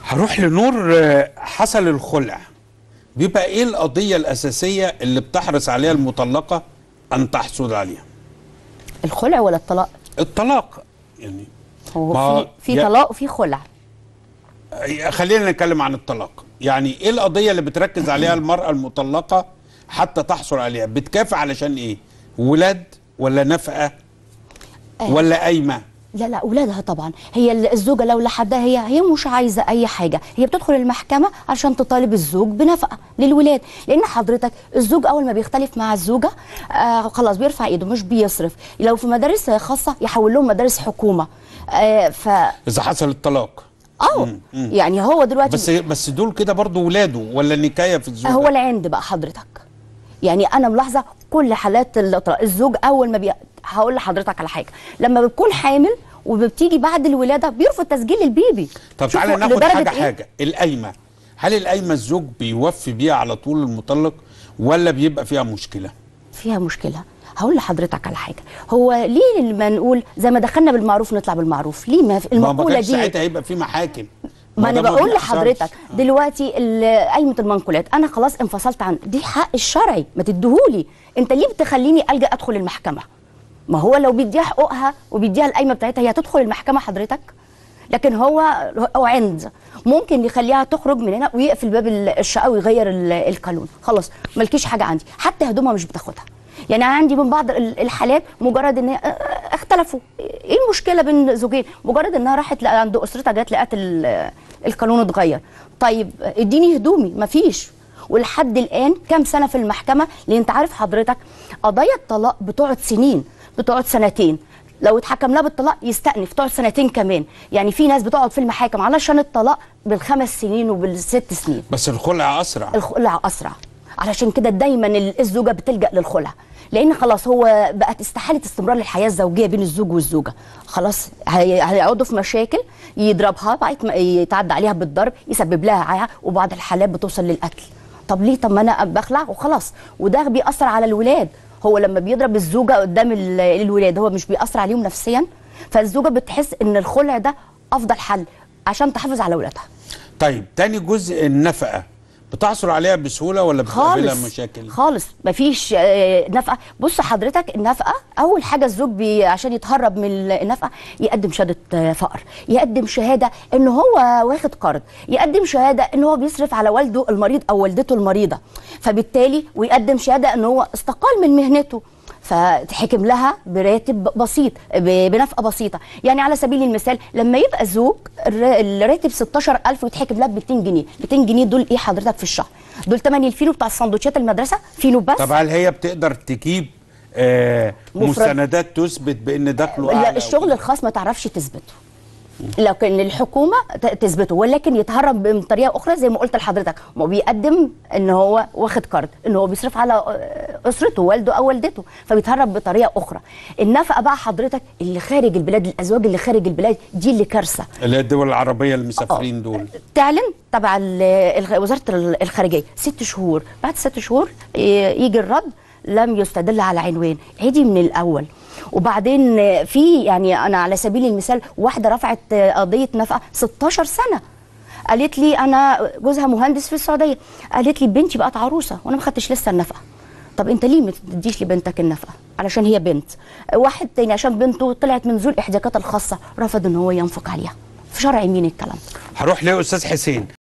هروح لنور آه، حصل الخلع بيبقى ايه القضيه الاساسيه اللي بتحرص عليها المطلقه ان تحصل عليها الخلع ولا الطلاق الطلاق يعني هو ما- في في يا- طلاق وفي خلع آه، خلينا نتكلم عن الطلاق يعني ايه القضيه اللي بتركز عليها المراه المطلقه حتى تحصل عليها بتكافئ علشان ايه ولاد ولا نفقه آه. ولا قايمه لا لا اولادها طبعا هي ال- الزوجه لو لحدها هي هي مش عايزه اي حاجه هي بتدخل المحكمه عشان تطالب الزوج بنفقه للولاد لان حضرتك الزوج اول ما بيختلف مع الزوجه آه خلاص بيرفع ايده مش بيصرف لو في مدارس خاصه يحول لهم مدارس حكومه آه ف اذا حصل الطلاق اه يعني هو دلوقتي بس بس دول كده برضو ولاده ولا النكايه في الزوجه هو العند بقى حضرتك يعني انا ملاحظه كل حالات الطلاق الزوج اول ما بي... هقول لحضرتك على حاجه لما بتكون حامل وبتيجي بعد الولاده بيرفض تسجيل البيبي طب شوفوا تعالى ناخد لدرجة حاجه إيه؟ حاجه القايمه هل القايمه الزوج بيوفي بيها على طول المطلق ولا بيبقى فيها مشكله فيها مشكله هقول لحضرتك على حاجه هو ليه ما نقول زي ما دخلنا بالمعروف نطلع بالمعروف ليه ما في ما ما المقوله كانش دي ساعتها هيبقى في محاكم ما انا ده بقول بيحصلش. لحضرتك دلوقتي ال- قايمه المنقولات انا خلاص انفصلت عن دي حق الشرعي ما تديهولي انت ليه بتخليني الجا ادخل المحكمه ما هو لو بيديها حقوقها وبيديها القايمه بتاعتها هي هتدخل المحكمه حضرتك لكن هو هو عند ممكن يخليها تخرج من هنا ويقفل باب ال- الشقه ويغير ال- القانون خلاص مالكيش حاجه عندي حتى هدومها مش بتاخدها يعني أنا عندي من بعض ال- الحالات مجرد ان هي- اختلفوا ايه المشكله بين زوجين مجرد انها راحت لقى عند اسرتها جت لقت ال- القانون اتغير طيب اديني هدومي مفيش ولحد الان كام سنه في المحكمه لان انت عارف حضرتك قضايا الطلاق بتقعد سنين بتقعد سنتين لو اتحكم لها بالطلاق يستأنف تقعد سنتين كمان يعني في ناس بتقعد في المحاكم علشان الطلاق بالخمس سنين وبالست سنين بس الخلع اسرع الخلع اسرع علشان كده دايما ال- الزوجه بتلجا للخلع لان خلاص هو بقت استحاله استمرار الحياه الزوجيه بين الزوج والزوجه خلاص هي- هيقعدوا في مشاكل يضربها بعد ما يتعدى عليها بالضرب يسبب لها عاهه وبعض الحالات بتوصل للقتل طب ليه طب ما انا بخلع وخلاص وده بيأثر على الولاد هو لما بيضرب الزوجه قدام ال- الولاد هو مش بيأثر عليهم نفسيا فالزوجه بتحس ان الخلع ده افضل حل عشان تحافظ على اولادها طيب تاني جزء النفقه بتحصل عليها بسهوله ولا بتقابلها خالص مشاكل خالص مفيش آه، نفقه بص حضرتك النفقه اول حاجه الزوج بي عشان يتهرب من النفقه يقدم شهاده آه، فقر يقدم شهاده ان هو واخد قرض يقدم شهاده ان هو بيصرف على والده المريض او والدته المريضه فبالتالي ويقدم شهاده ان هو استقال من مهنته فتحكم لها براتب بسيط ب- بنفقه بسيطه يعني على سبيل المثال لما يبقى زوج الر- الراتب 16000 ويتحكم لها ب 200 جنيه 200 جنيه دول ايه حضرتك في الشهر دول تمن الفينو بتاع السندوتشات المدرسه فينو بس طب هل هي بتقدر تجيب آه مفرد. مستندات تثبت بان دخله لا اعلى الشغل الخاص ما تعرفش تثبته لو كان الحكومه ت- تثبته ولكن يتهرب بطريقه اخرى زي ما قلت لحضرتك ما بيقدم ان هو واخد قرض ان هو بيصرف على آه، اسرته والده او والدته فبيتهرب بطريقه اخرى النفقه بقى حضرتك اللي خارج البلاد الازواج اللي خارج البلاد دي اللي كارثه اللي هي الدول العربيه المسافرين دول تعلن تبع ال- الخ- وزاره ال- الخارجيه ست شهور بعد ست شهور ي- يجي الرد لم يستدل على عنوان عيدي من الاول وبعدين في يعني انا على سبيل المثال واحده رفعت قضيه نفقه 16 سنه قالت لي انا جوزها مهندس في السعوديه قالت لي بنتي بقت عروسه وانا ما خدتش لسه النفقه طب انت ليه ما تديش لبنتك النفقه علشان هي بنت واحد تاني عشان بنته طلعت من ذو الاحتياجات الخاصه رفض ان هو ينفق عليها في شرع مين الكلام ده هروح لاستاذ حسين